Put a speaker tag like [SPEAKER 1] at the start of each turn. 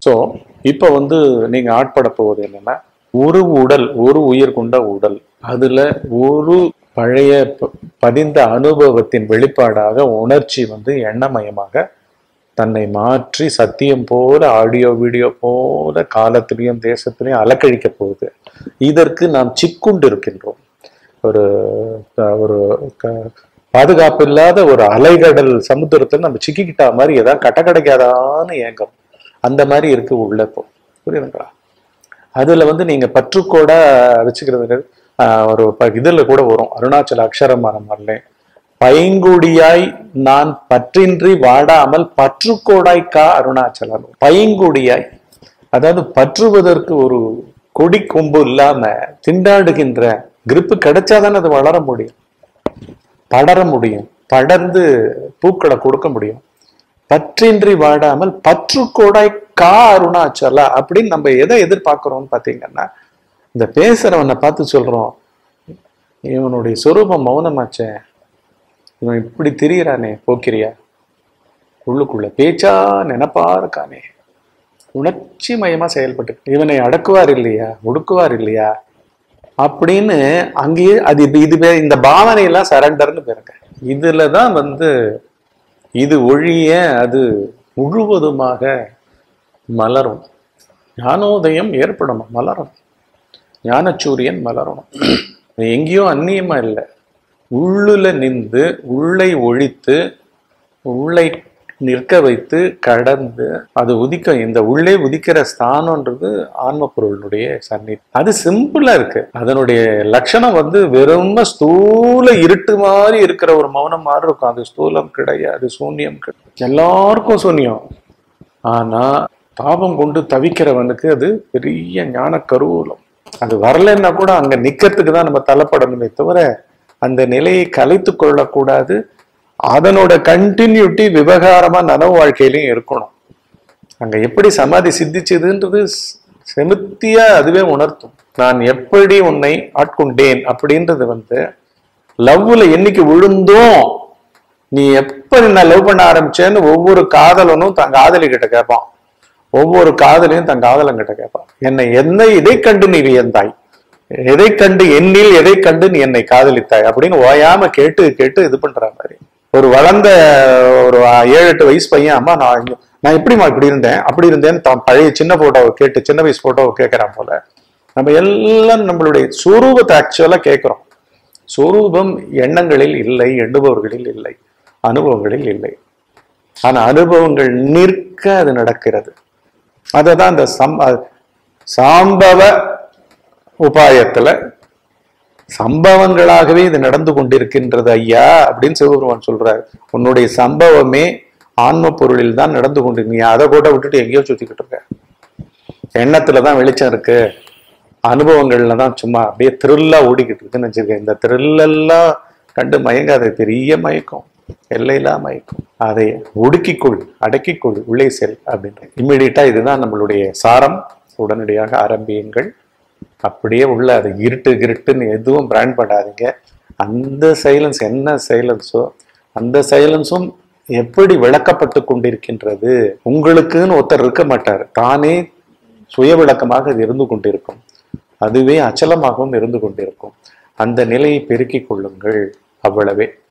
[SPEAKER 1] so இப்போ வந்து நீங்க ஆட்பட போவது என்னன்னா ஒரு உடல் ஒரு உயிர் கொண்ட உடல் அதுல ஒரு பழைய ப- பதிந்த அனுபவத்தின் வெளிப்பாடாக உணர்ச்சி வந்து எண்ணமயமாக தன்னை மாற்றி சத்தியம் போல ஆடியோ வீடியோ போல காலத்திலையும் தேசத்திலையும் அலக்கழிக்க போகுது இதற்கு நாம் சிக்குண்டு இருக்கின்றோம் ஒரு க- ஒரு க- பாதுகாப்பு இல்லாத ஒரு அலைகடல் சமுத்திரத்துல நம்ம சிக்கிக்கிட்டா மாதிரி ஏதாவது கட்ட கிடைக்காதான்னு ஏங்குறோம் அந்த மாதிரி இருக்கு உள்ள இப்போ புரியுதுங்களா அதுல வந்து நீங்க பற்றுக்கோட வச்சுக்கிறது ஆஹ், ஒரு ப- இதுல கூட வரும் அருணாச்சல அக்ஷரமான மாதிரிலே பைங்குடியாய் நான் பற்றின்றி வாடாமல் பற்றுக்கோடாய் கா அருணாச்சலம் பைங்குடியாய் அதாவது பற்றுவதற்கு ஒரு கொடி கொம்பு இல்லாம திண்டாடுகின்ற கிரிப்பு கிடைச்சாதானே அது வளர முடியும் படர முடியும் படர்ந்து பூக்களை கொடுக்க முடியும் பற்றின்றி வாடாமல் பற்றுக்கோடாய் கா அருணாச்சலா அப்படின்னு நம்ம எதை எதிர்பார்க்கிறோம்னு பாத்தீங்கன்னா இந்த பேசுறவனை பார்த்து சொல்றோம் இவனுடைய சொரூபம் மௌனமாச்சே இவன் இப்படி திரியறானே போக்கிரியா உள்ளுக்குள்ள பேச்சா நினைப்பா இருக்கானே உணர்ச்சி மயமா செயல்பட்டு இவனை அடக்குவார் இல்லையா ஒடுக்குவார் இல்லையா அப்படின்னு அங்கேயே அது இது இதுவே இந்த பாவனை எல்லாம் சரண்டர்னு பேருங்க இதுல தான் வந்து இது ஒழிய அது முழுவதுமாக மலரும் ஞானோதயம் ஏற்படணும் மலரும் ஞானச்சூரியன் மலரணும் எங்கேயோ அந்நியமா இல்லை உள்ளுல நின்று உள்ளை ஒழித்து உள்ளை நிற்க வைத்து கடந்து அது உதிக்கும் இந்த உள்ளே உதிக்கிற ஸ்தானம்ன்றது ஆன்ம பொருளுடைய சந்நிதி அது சிம்பிளா இருக்கு அதனுடைய லட்சணம் வந்து வெறும் ஸ்தூல இருட்டு மாதிரி இருக்கிற ஒரு மௌனம் மாதிரி இருக்கும் அது ஸ்தூலம் கிடையாது சூன்யம் கிடையாது எல்லாருக்கும் சூன்யம் ஆனா தாபம் கொண்டு தவிக்கிறவனுக்கு அது பெரிய ஞான கருவூலம் அது வரலைன்னா கூட அங்க நிக்கிறதுக்கு தான் நம்ம தள்ளப்படணுமே தவிர அந்த நிலையை கலைத்து கொள்ளக்கூடாது அதனோட கண்டினியூட்டி விவகாரமா நனவு வாழ்க்கையிலையும் இருக்கணும் அங்க எப்படி சமாதி சித்திச்சதுன்றது ஸ்- செமித்தியா அதுவே உணர்த்தும் நான் எப்படி உன்னை ஆட்கொண்டேன் அப்படின்றது வந்து லவ்ல என்னைக்கு விழுந்தோம் நீ எப்ப நான் லவ் பண்ண ஆரம்பிச்சேன்னு ஒவ்வொரு காதலனும் தன் காதலி கிட்ட கேட்பான் ஒவ்வொரு காதலியும் தன் காதலன் கிட்ட கேட்பான் என்னை என்ன இதை கண்டு நீ வியந்தாய் எதை கண்டு என்னில் எதை கண்டு நீ என்னை காதலித்தாய் அப்படின்னு ஓயாம கேட்டு கேட்டு இது பண்ற மாதிரி ஒரு வளர்ந்த ஒரு ஏழு எட்டு வயசு பையன் அம்மா நான் இங்க- நான் எப்படிம்மா இப்படி இருந்தேன் அப்படி இருந்தேன்னு தான் பழைய சின்ன போட்டோவை கேட்டு சின்ன வயசு போட்டோவை கேட்கறான் போல நம்ம எல்லாம் நம்மளுடைய சுரூபத்தை ஆக்சுவலா கேட்கிறோம் சொரூபம் எண்ணங்களில் இல்லை எண்ணுபவர்களில் இல்லை அனுபவங்களில் இல்லை ஆனா அனுபவங்கள் நிற்க அது நடக்கிறது அததான் அந்த சம் அ- சாம்பவ உபாயத்துல சம்பவங்களாகவே இது நடந்து கொண்டிருக்கின்றது ஐயா அப்படின்னு சிவபெருமான் சொல்றாரு உன்னுடைய சம்பவமே ஆன்ம பொருளில் தான் நடந்து கொண்டு நீ அதை கூட விட்டுட்டு எங்கேயோ சுத்திக்கிட்டு இருக்க எண்ணத்துல தான் வெளிச்சம் இருக்கு அனுபவங்கள்ல தான் சும்மா அப்படியே த்ரில்லா ஓடிக்கிட்டு இருக்குன்னு வச்சிருக்கேன் இந்த த்ரில்லெல்லாம் கண்டு மயங்காத பெரிய மயக்கம் எல்லையில்லா மயக்கம் அதை ஒடுக்கிக்கொள் அடக்கிக்கொள் உள்ளே செல் அப்படின்ற இம்மிடியட்டா இதுதான் நம்மளுடைய சாரம் உடனடியாக ஆரம்பியுங்கள் அப்படியே உள்ள அது இருட்டு கிருட்டுன்னு எதுவும் பிராண்ட் பண்ணாதீங்க அந்த சைலன்ஸ் என்ன சைலன்ஸோ அந்த சைலன்ஸும் எப்படி விளக்கப்பட்டு கொண்டிருக்கின்றது உங்களுக்குன்னு ஒருத்தர் இருக்க மாட்டார் தானே சுய விளக்கமாக அது இருந்து கொண்டிருக்கும் அதுவே அச்சலமாகவும் இருந்து கொண்டிருக்கும் அந்த நிலையை பெருக்கிக் கொள்ளுங்கள் அவ்வளவே